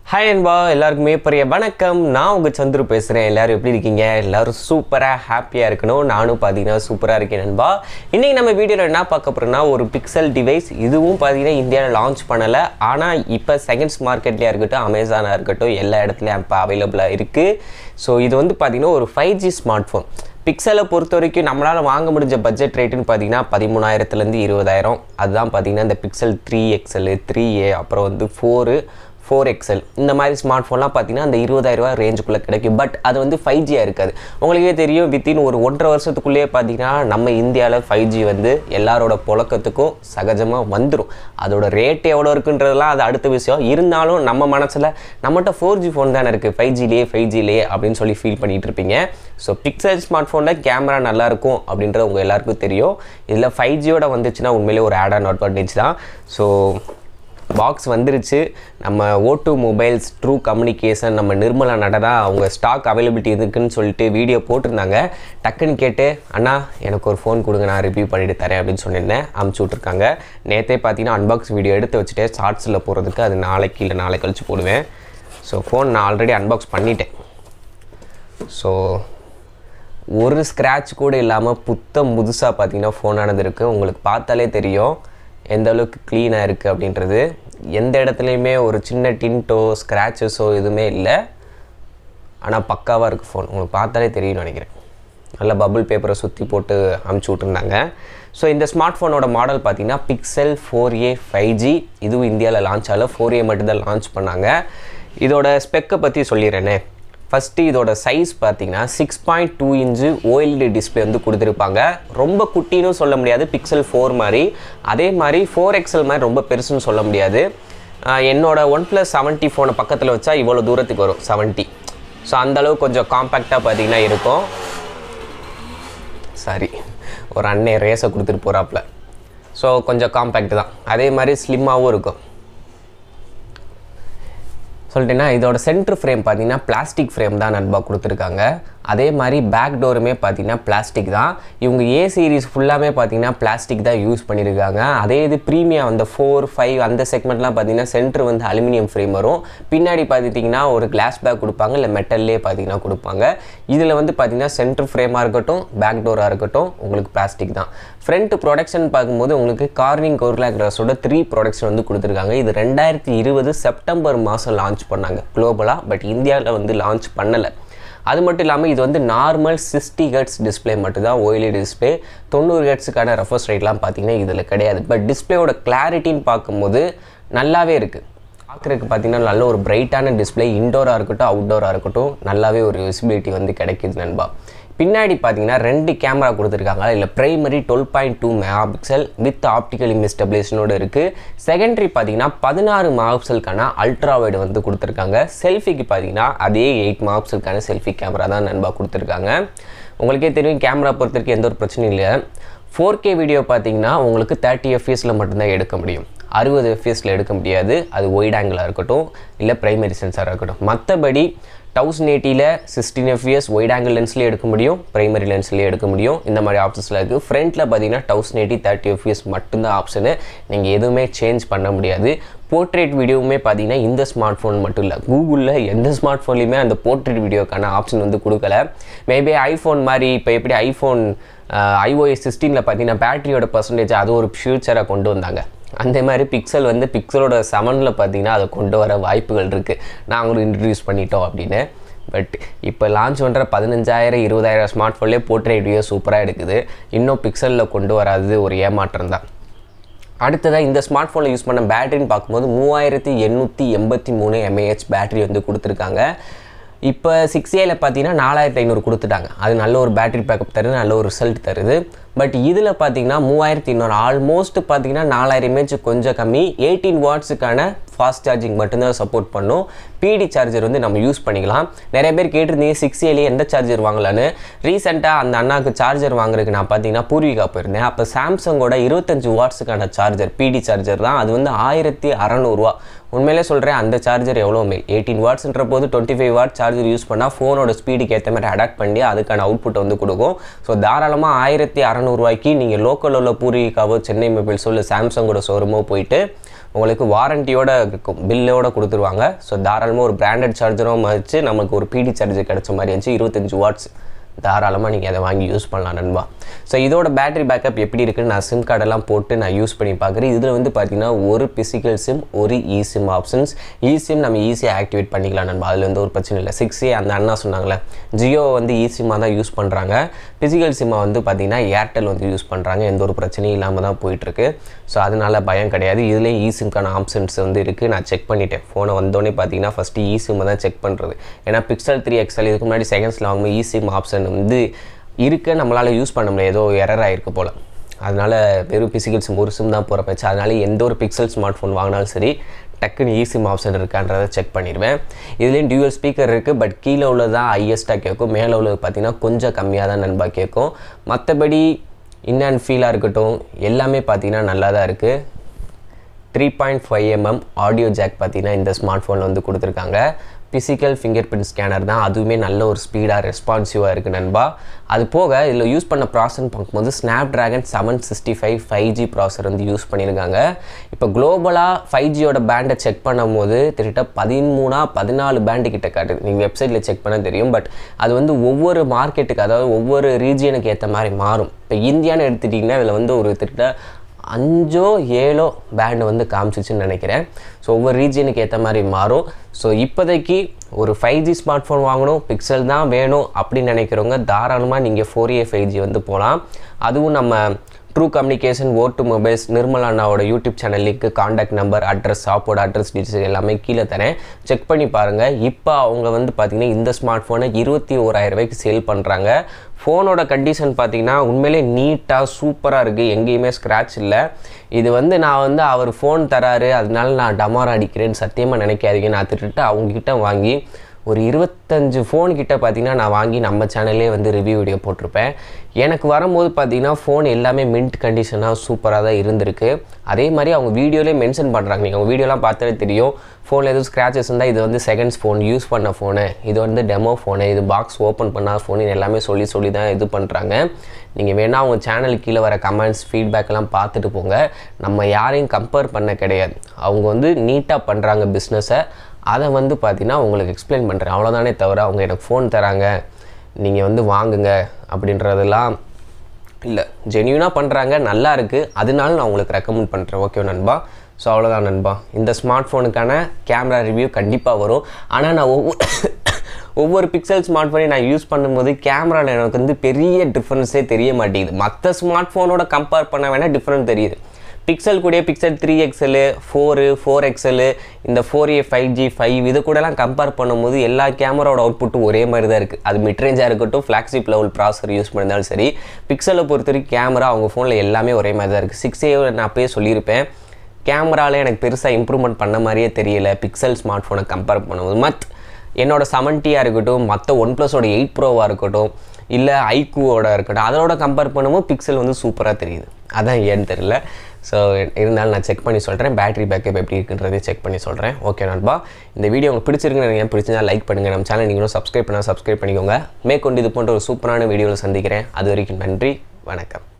hi அன்பா எல்லாருக்குமே பெரிய வணக்கம் நான் உங்கள் சந்துரு பேசுகிறேன் எல்லாரும் எப்படி இருக்கீங்க எல்லாரும் சூப்பராக ஹாப்பியாக இருக்கணும் நானும் பார்த்தீங்கன்னா சூப்பராக இருக்கேன் நண்பா இன்றைக்கி நம்ம வீடியோவில் என்ன பார்க்க போகிறோம்னா ஒரு பிக்சல் டிவைஸ் இதுவும் பார்த்தீங்கன்னா இந்தியாவில் லான்ச் பண்ணலை ஆனால் இப்போ செகண்ட்ஸ் மார்க்கெட்லேயே இருக்கட்டும் அமேசானாக இருக்கட்டும் எல்லா இடத்துலையும் இப்போ அவைலபிளாக இருக்குது ஸோ இது வந்து பார்த்தீங்கன்னா ஒரு ஃபைவ் ஜி ஸ்மார்ட் ஃபோன் பிக்சலை பொறுத்த வரைக்கும் நம்மளால் வாங்க முடிஞ்ச பட்ஜெட் ரேட்டுன்னு பார்த்தீங்கன்னா பதிமூணாயிரத்துலேருந்து இருபதாயிரம் அதுதான் பார்த்தீங்கன்னா இந்த Pixel three XL three A அப்புறம் வந்து ஃபோரு ஃபோர் எக்ஸல் இந்த மாதிரி ஸ்மார்ட் ஃபோன்லாம் பார்த்தீங்கன்னா அந்த இருபதாயிரரூவா ரேஞ்சுக்குள்ளே கிடைக்கும் பட் அது வந்து ஃபைவ் ஜியாக இருக்காது உங்களுக்கே தெரியும் வித்தின் ஒரு ஒன்றரை வருஷத்துக்குள்ளேயே பார்த்தீங்கன்னா நம்ம இந்தியாவில் ஃபைவ் ஜி வந்து எல்லாரோட புழக்கத்துக்கும் சகஜமாக வந்துடும் அதோட ரேட் எவ்வளோ இருக்குன்றதெல்லாம் அது அடுத்த விஷயம் இருந்தாலும் நம்ம மனசில் நம்மகிட்ட ஃபோர் ஜி ஃபோன் தானே இருக்குது ஃபைவ் ஜிலேயே ஃபைவ் ஜிலேயே அப்படின்னு சொல்லி ஃபீல் பண்ணிகிட்டு இருப்பீங்க ஸோ பிக்சல் ஸ்மார்ட் ஃபோனில் கேமரா நல்லாயிருக்கும் அப்படின்றது உங்கள் எல்லாருக்கும் தெரியும் இதில் ஃபைவ் ஜியோட வந்துச்சுன்னா உண்மையிலே ஒரு ஆட் ஆன் அட்வான்டேஜ் தான் ஸோ பாக்ஸ் வந்துருச்சு நம்ம O two mobiles true communication நம்ம நிர்மலா நடனா அவங்க ஸ்டாக் அவைலபிலிட்டி இருக்குன்னு சொல்லிட்டு வீடியோ போட்டிருந்தாங்க டக்குன்னு கேட்டு அண்ணா எனக்கு ஒரு ஃபோன் கொடுங்க நான் ரிவ்யூ பண்ணிட்டு தரேன் அப்படின்னு சொல்லியிருந்தேன் அமுச்சு விட்ருக்காங்க நேற்றே பார்த்தீங்கன்னா அன்பாக்ஸ் வீடியோ எடுத்து வச்சுட்டு ஷார்ட்ஸில் போகிறதுக்கு அது நாளைக்கு இல்லை நாளை கழிச்சு போடுவேன் ஸோ ஃபோன் நான் ஆல்ரெடி அன்பாக்ஸ் பண்ணிட்டேன் ஸோ ஒரு ஸ்க்ராட்ச் கூட இல்லாமல் புத்தம் புதுசாக பார்த்தீங்கன்னா ஃபோனானது இருக்குது உங்களுக்கு பார்த்தாலே தெரியும் எந்த அளவுக்கு க்ளீனாக இருக்குது அப்படின்றது எந்த இடத்துலையுமே ஒரு சின்ன டின்ட்டோ ஸ்க்ராச்சஸோ எதுவுமே இல்லை ஆனால் பக்காவாக இருக்குது ஃபோன் உங்களுக்கு பார்த்தாலே தெரியும்னு நினைக்கிறேன் நல்ல பபுள் பேப்பரை சுற்றி போட்டு அமுச்சு விட்ருந்தாங்க ஸோ இந்த ஸ்மார்ட் ஃபோனோட மாடல் பார்த்தீங்கன்னா Pixel four A five G இதுவும் இந்தியாவில் லான்ச் ஆகல ஃபோர் ஏ மட்டும்தான் லான்ச் பண்ணாங்க இதோட ஸ்பெக்கை பற்றி சொல்லிடுறேனே ஃபஸ்ட்டு இதோட சைஸ் பார்த்தீங்கன்னா six point two inch OLED display வந்து கொடுத்துருப்பாங்க ரொம்ப குட்டின்னு சொல்ல முடியாது பிக்சல் ஃபோர் மாதிரி அதே மாதிரி ஃபோர் எக்ஸல் மாதிரி ரொம்ப பெருசுன்னு சொல்ல முடியாது ஆஹ் என்னோட ஒன் ப்ளஸ் செவன்ட்டி ஃபோனை பக்கத்தில் வச்சா இவ்வளோ தூரத்துக்கு வரும் செவன்ட்டி ஸோ அந்தளவு கொஞ்சம் காம்பேக்டாக பார்த்தீங்கன்னா இருக்கும் சாரி ஒரு அண்ணே ரேஸை கொடுத்துட்டு போகிறாப்புல ஸோ கொஞ்சம் காம்பேக்ட் தான் அதே மாதிரி ஸ்லிம்மாகவும் இருக்கும் சொல்லிட்டேன்னா இதோட சென்டர் ஃப்ரேம் பார்த்தீங்கன்னா பிளாஸ்டிக் ஃப்ரேம் தான் நண்பா கொடுத்துருக்காங்க அதே மாதிரி பேக் டோருமே பார்த்தீங்கன்னா பிளாஸ்டிக் தான் இவங்க ஏ சீரிஸ் ஃபுல்லாமே பார்த்தீங்கன்னா பிளாஸ்டிக் தான் யூஸ் பண்ணியிருக்காங்க அதே இது ப்ரீமியம் அந்த ஃபோர் ஃபைவ் அந்த செக்மெண்ட்லாம் பார்த்தீங்கன்னா சென்டர் வந்து அலுமினியம் ஃப்ரேம் வரும் பின்னாடி பார்த்துட்டிங்கன்னா ஒரு கிளாஸ் பேக் கொடுப்பாங்க இல்லை மெட்டல்லே பார்த்தீங்கன்னா கொடுப்பாங்க இதில் வந்து பார்த்தீங்கன்னா சென்டர் ஃப்ரேமாக இருக்கட்டும் பேக் டோராக இருக்கட்டும் உங்களுக்கு பிளாஸ்டிக் தான் ஃப்ரண்ட் ப்ரொடக்ஷன் பார்க்கும்போது உங்களுக்கு கார்னிங் கோர்லா கிராஸோட த்ரீ ப்ரொடக்ஷன் வந்து கொடுத்துருக்காங்க இது ரெண்டாயிரத்தி இருபது செப்டம்பர் மாதம் லான்ச் பண்ணாங்க குளோபலாக பட் இந்தியாவில் வந்து லான்ச் பண்ணலை அது மட்டும் இல்லாமல் இது வந்து நார்மல் சிக்ஸ்டி ஹெட்ஸ் டிஸ்பிளே மட்டும்தான் ஓஎல்இடி டிஸ்பிளே தொண்ணூறு ஹெட்ஸுக்கான ரெஃபர்ஸ் ரேட்லாம் பார்த்தீங்கன்னா இதில் கிடையாது பட் டிஸ்பிளேயோட கிளாரிட்டின்னு பார்க்கும்போது நல்லாவே இருக்குது பார்க்குறதுக்கு பார்த்தீங்கன்னா நல்ல ஒரு பிரைட்டான டிஸ்பிளே இன்டோராக இருக்கட்டும் அவுட்டோராக இருக்கட்டும் நல்லாவே ஒரு விசிபிலிட்டி வந்து கிடைக்குது நண்பா பின்னாடி பார்த்தீங்கன்னா ரெண்டு கேமரா கொடுத்துருக்காங்க இல்லை primary twelve point two mega pixel with optical image ஸ்டெபிலேஷனோட இருக்குது செகண்டரி பார்த்தீங்கன்னா பதினாறு மெகா பிக்சலுக்கான அல்ட்ரா வைடு வந்து கொடுத்துருக்காங்க செல்ஃபிக்கு பார்த்தீங்கன்னா அதே எயிட் மெகா பிக்சலுக்கான செல்ஃபி கேமரா தான் நண்பா கொடுத்துருக்காங்க உங்களுக்கே தெரியும் கேமரா பொறுத்த வரைக்கும் எந்த ஒரு பிரச்சனையும் இல்லை ஃபோர் கே வீடியோ பார்த்தீங்கன்னா உங்களுக்கு தேர்ட்டி எஃப்எஸில் மட்டும்தான் எடுக்க முடியும் அறுபது எஃப்எஸில் எடுக்க முடியாது அது ஒயிட் ஆங்கிளாக இருக்கட்டும் இல்லை பிரைமரி சென்சாராக இருக்கட்டும் மற்றபடி தௌசண்ட் எயிட்டியில் சிக்ஸ்டீன் எஃப்எஸ் ஒயிட் ஆங்கிள் லென்ஸ்லேயே எடுக்க முடியும் பிரைமரி லென்ஸ்லேயே எடுக்க முடியும் இந்த மாதிரி ஆப்ஷன்ஸில் இருக்குது ஃப்ரண்ட்டில் பார்த்தீங்கன்னா தௌசண்ட் எயிட்டி தேர்ட்டி எஃப்எஸ் மட்டும்தான் ஆப்ஷனு நீங்கள் எதுவுமே சேஞ்ச் பண்ண முடியாது போர்ட்ரேட் வீடியோவுமே பார்த்தீங்கன்னா இந்த ஸ்மார்ட் ஃபோன் மட்டும் இல்லை கூகுளில் எந்த ஸ்மார்ட் ஃபோன்லையுமே அந்த போர்ட்ரேட் வீடியோக்கான ஆப்ஷன் வந்து கொடுக்கல மேபி ஐஃபோன் மாதிரி இப்போ எப்படி ஐஃபோன் ஐஓஎஸ் சிக்ஸ்டீனில் பார்த்தீங்கன்னா பேட்டரியோட பர்சன்டேஜ் அது ஒரு ஃபியூச்சராக கொண்டு வந்தாங்க அந்த மாதிரி பிக்சல் வந்து பிக்சலோட செவனில் பார்த்தீங்கன்னா அதை கொண்டு வர வாய்ப்புகள் இருக்குது நாங்களும் இன்ட்ரடியூஸ் பண்ணிட்டோம் அப்படின்னு பட் இப்போ லான்ச் பண்ணுற பதினஞ்சாயிரம் இருபதாயிரம் ஸ்மார்ட் ஃபோன்லேயே போர்ட்ரேட் வீடியோ சூப்பராக எடுக்குது இன்னும் பிக்சலில் கொண்டு வராது ஒரு ஏமாற்றம் தான் அடுத்ததாக இந்த ஸ்மார்ட் ஃபோனில் யூஸ் பண்ண பேட்டரின்னு பார்க்கும்போது மூவாயிரத்தி எண்ணூற்றி எண்பத்தி மூணு எம்ஏஹெச் பேட்டரி வந்து கொடுத்துருக்காங்க இப்போ சிக்ஸ் ஏல பார்த்தீங்கன்னா நாலாயிரத்தி ஐநூறு கொடுத்துட்டாங்க அது நல்ல ஒரு பேட்டரி பேக்கப் தருது நல்ல ஒரு ரிசல்ட் தருது பட் இதில் பார்த்தீங்கன்னா மூவாயிரத்தி இன்னொரு ஆல்மோஸ்ட் பார்த்தீங்கன்னா நாலாயிரம் இமேஜ் கொஞ்சம் கம்மி எயிட்டீன் வாட்ஸுக்கான ஃபாஸ்ட் சார்ஜிங் மட்டும்தான் சப்போர்ட் பண்ணும் பிடி சார்ஜர் வந்து நம்ம யூஸ் பண்ணிக்கலாம் நிறைய பேர் கேட்டிருந்தீங்க சிக்ஸ் ஏலேயே எந்த சார்ஜர் வாங்கலான்னு ரீசெண்டாக அந்த அண்ணாக்கு சார்ஜர் வாங்குறதுக்கு நான் பார்த்தீங்கன்னா பூர்விகா போயிருந்தேன் அப்போ சாம்சங்கோட இருபத்தஞ்சு வாட்ஸுக்கான சார்ஜர் பிடி சார்ஜர் தான் அது வந்து ஆயிரத்தி அறநூறுவா உண்மையிலே சொல்கிறேன் அந்த சார்ஜர் எவ்வளோ மேல் எயிட்டீன் வாட்ஸ்ன்ற போது twenty five watt charger use பண்ணால் ஃபோனோட ஸ்பீடுக்கு ஏற்ற மாதிரி அடாப்ட் பண்ணி அதுக்கான அவுட்புட் வந்து கொடுக்கும் ஸோ தாராளமாக ஆயிரத்தி அறநூறு அறநூறுவாய்க்கு நீங்கள் லோக்கலில் உள்ள பூர்விகாவோ சென்னை மொபைல்ஸோ இல்லை சாம்சங்கோட ஷோரூமோ போயிட்டு உங்களுக்கு வாரண்டியோட இருக்கும் பில்லோட கொடுத்துருவாங்க ஸோ தாராளமாக ஒரு பிராண்டட் சார்ஜரும் வச்சு நமக்கு ஒரு பிடி சார்ஜர் கிடைச்ச மாதிரி இருந்துச்சு இருபத்தஞ்சி வாட்ஸ் தாராளமாக நீங்கள் அதை வாங்கி யூஸ் பண்ணலாம் நண்பா ஸோ இதோட பேட்டரி பேக்கப் எப்படி இருக்குன்னு நான் சிம் கார்டெல்லாம் போட்டு நான் யூஸ் பண்ணி பார்க்குறேன் இதில் வந்து பார்த்தீங்கன்னா ஒரு பிசிக்கல் சிம் ஒரு e SIM options e SIM நம்ம ஈஸியாக ஆக்டிவேட் பண்ணிக்கலாம் நண்பா அதில் வந்து ஒரு பிரச்சனை இல்லை சிக்ஸ் ஏ அந்த அண்ணா சொன்னாங்களே ஜியோ வந்து இ சிம்மாக தான் யூஸ் பண்ணுறாங்க பிசிக்கல் சிம்மை வந்து பார்த்தீங்கன்னா ஏர்டெல் வந்து யூஸ் பண்ணுறாங்க எந்த ஒரு பிரச்சனையும் இல்லாமல் தான் போயிட்டுருக்கு ஸோ அதனால பயம் கிடையாது இதுலேயும் இ சிம்க்கான ஆப்ஷன்ஸ் வந்து இருக்குது நான் செக் பண்ணிட்டேன் ஃபோனை வந்தோடனே பார்த்தீங்கன்னா ஃபஸ்ட்டு இ சிம்மை தான் செக் பண்ணுறது ஏன்னா பிக்சல் த்ரீ எக்ஸல் இதுக்கு முன்னாடி செகண்ட்ஸில் வாங்கும்போது இ சிம் ஆப்ஷன் வந்து இருக்க நம்மளால் யூஸ் பண்ண முடியாது ஏதோ எரர் ஆகிருக்கு போல் அதனால் வெறும் பிசிக்கல் சிம் ஒரு சிம் தான் போகிற போச்சு அதனால எந்த ஒரு பிக்சல் ஸ்மார்ட் ஃபோன் வாங்கினாலும் சரி டக்குன்னு ஈசிம் ஆப்ஷன் இருக்கான்றதை செக் பண்ணிடுவேன் இதுலேயும் டியூவல் ஸ்பீக்கர் இருக்குது பட் கீழே உள்ளது தான் ஹையஸ்ட்டாக கேட்கும் மேலே உள்ளது பார்த்திங்கன்னா கொஞ்சம் கம்மியாக தான் நண்பா கேட்கும் மற்றபடி இன் அண்ட் ஃபீலாக இருக்கட்டும் எல்லாமே பார்த்திங்கன்னா நல்லா தான் இருக்குது three point five MM audio jack பார்த்தீங்கன்னா இந்த ஸ்மார்ட் ஃபோனில் வந்து கொடுத்துருக்காங்க ஃபிசிக்கல் ஃபிங்கர் பிரிண்ட் ஸ்கேனர் தான் அதுவுமே நல்ல ஒரு ஸ்பீடாக ரெஸ்பான்சிவாக இருக்குது நண்பா அது போக இதில் யூஸ் பண்ண ப்ராசர்னு பார்க்கும்போது Snapdragon seven sixty five five G processor வந்து யூஸ் பண்ணியிருக்காங்க இப்போ குளோபலாக ஃபைவ் ஜியோட பேண்டை செக் பண்ணும்போது கிட்டத்தட்ட பதிமூணா பதினாலு பேண்டு கிட்ட காட்டுது நீங்கள் வெப்சைட்டில் செக் பண்ண தெரியும் பட் அது வந்து ஒவ்வொரு மார்க்கெட்டுக்கு அதாவது ஒவ்வொரு ரீஜியனுக்கு ஏற்ற மாதிரி மாறும் இப்போ இந்தியான்னு எடுத்துட்டிங்கன்னா இதில் வந்து ஒரு கிட்டத்தட்ட அஞ்சோ ஏழோ பேண்டு வந்து காமிச்சிச்சுன்னு நினைக்கிறேன் ஸோ ஒவ்வொரு ரீஜியனுக்கு ஏற்ற மாதிரி மாறும் ஸோ இப்போதைக்கு ஒரு ஃபைவ் ஜி ஸ்மார்ட் ஃபோன் வாங்கணும் பிக்சல் தான் வேணும் அப்படின்னு நினைக்கிறவங்க தாராளமாக நீங்கள் ஃபோர் ஏ ஃபைவ் ஜி வந்து போகலாம் அதுவும் நம்ம true communication O two mobiles Nirmala அண்ணாவோட யூடியூப் சேனல் லிங்க்கு காண்டாக்ட் நம்பர் அட்ரஸ் ஷாப்போட அட்ரஸ் டீட்டெயில்ஸ் எல்லாமே கீழே தரேன் செக் பண்ணி பாருங்கள் இப்போ அவங்க வந்து பார்த்திங்கன்னா இந்த ஸ்மார்ட் ஃபோனை இருபத்தி ஓராயிரம் ரூபாய்க்கு சேல் பண்ணுறாங்க ஃபோனோட கண்டிஷன் பார்த்தீங்கன்னா உண்மையிலே நீட்டாக சூப்பராக இருக்குது எங்கேயுமே ஸ்க்ராட்ச் இல்லை இது வந்து நான் வந்து அவர் ஃபோன் தராரு அதனால நான் டமாரா அடிக்கிறேன்னு சத்தியமாக நினைக்காதீங்க நான் திட்டு அவங்கக்கிட்ட வாங்கி ஒரு இருபத்தஞ்சு ஃபோன் கிட்ட பார்த்தீங்கன்னா நான் வாங்கி நம்ம சேனல்லே வந்து ரிவ்யூ வீடியோ போட்டிருப்பேன் எனக்கு வரும்போது பார்த்தீங்கன்னா ஃபோன் எல்லாமே மின்ட் கண்டிஷனாக சூப்பராக தான் இருந்திருக்கு அதே மாதிரி அவங்க வீடியோலேயே மென்ஷன் பண்ணுறாங்க நீங்கள் அவங்க வீடியோலாம் பார்த்தாலே தெரியும் ஃபோனில் எதுவும் ஸ்க்ராச்சஸ் இருந்தால் இது வந்து செகண்ட்ஸ் ஃபோன் யூஸ் பண்ண ஃபோனு இது வந்து டெமோ ஃபோனு இது பாக்ஸ் ஓப்பன் பண்ணாத ஃபோனு எல்லாமே சொல்லி சொல்லி தான் இது பண்ணுறாங்க நீங்கள் வேணால் அவங்க சேனலுக்கு கீழே வர கமெண்ட்ஸ் ஃபீட்பேக்கெல்லாம் பார்த்துட்டு போங்க நம்ம யாரையும் கம்பேர் பண்ண கிடையாது அவங்க வந்து நீட்டாக பண்ணுறாங்க பிஸ்னஸை அதை வந்து பார்த்தீங்கன்னா உங்களுக்கு எக்ஸ்பிளைன் பண்ணுறேன் அவ்வளோதானே தவிர அவங்க எனக்கு ஃபோன் தராங்க நீங்கள் வந்து வாங்குங்க அப்படின்றதெல்லாம் இல்லை ஜென்யூனாக பண்ணுறாங்க நல்லா இருக்குது அதனால நான் உங்களுக்கு ரெக்கமெண்ட் பண்ணுறேன் ஓகே நண்பா ஸோ அவ்வளோதான் நண்பா இந்த ஸ்மார்ட் ஃபோனுக்கான கேமரா ரிவ்யூ கண்டிப்பாக வரும் ஆனால் நான் ஒவ்வொரு ஒவ்வொரு பிக்சல் ஸ்மார்ட் ஃபோனை நான் யூஸ் பண்ணும்போது கேமராவில் எனக்கு வந்து பெரிய டிஃப்ரென்ஸே தெரிய மாட்டேங்குது மற்ற ஸ்மார்ட் ஃபோனோட கம்பேர் பண்ண வேணால் டிஃப்ரெண்ட் தெரியுது பிக்சல் கூட Pixel three XL four four XL இந்த four A five G five இது கூடலாம் கம்பேர் பண்ணும்போது எல்லா கேமராவோட அவுட்புட்டும் ஒரே மாதிரி தான் இருக்குது அது மிட்ரேஞ்சாக இருக்கட்டும் ஃப்ளாக்ஷிப் லெவல் ப்ராசர் யூஸ் பண்ணியிருந்தாலும் சரி பிக்சலை பொறுத்த வரைக்கும் கேமரா அவங்க ஃபோனில் எல்லாமே ஒரே மாதிரி தான் இருக்குது சிக்ஸ் ஏ நான் அப்பயே சொல்லியிருப்பேன் கேமராவில் எனக்கு பெருசாக இம்ப்ரூவ்மெண்ட் பண்ண மாதிரியே தெரியல பிக்சல் ஸ்மார்ட் ஃபோனை கம்பேர் பண்ணும்போது மத் என்னோட செவன்ட்டியாக இருக்கட்டும் மற்ற ஒன் ப்ளஸோட எயிட் ப்ரோவாக இருக்கட்டும் இல்லை ஐக்கூவோட இருக்கட்டும் அதோட கம்பேர் பண்ணும்போது பிக்சல் வந்து சூப்பராக தெரியுது அதான் ஏன்னு தெரியல ஸோ இருந்தாலும் நான் செக் பண்ணி சொல்கிறேன் பேட்டரி பேக்கப் எப்படி இருக்குன்றதே செக் பண்ணி சொல்கிறேன் ஓகே நண்பா இந்த வீடியோ உங்களுக்கு பிடிச்சிருக்குன்னு நினைக்கிறேன் பிடிச்சிருந்தா லைக் பண்ணுங்கள் நம்ம சேனல் நீங்களும் சப்ஸ்கிரைப் பண்ணால் சப்ஸ்கிரைப் பண்ணிக்கோங்க மேற்கொண்டு இது போன்ற ஒரு சூப்பரான வீடியோவில் சந்திக்கிறேன் அது வரைக்கும் நன்றி வணக்கம்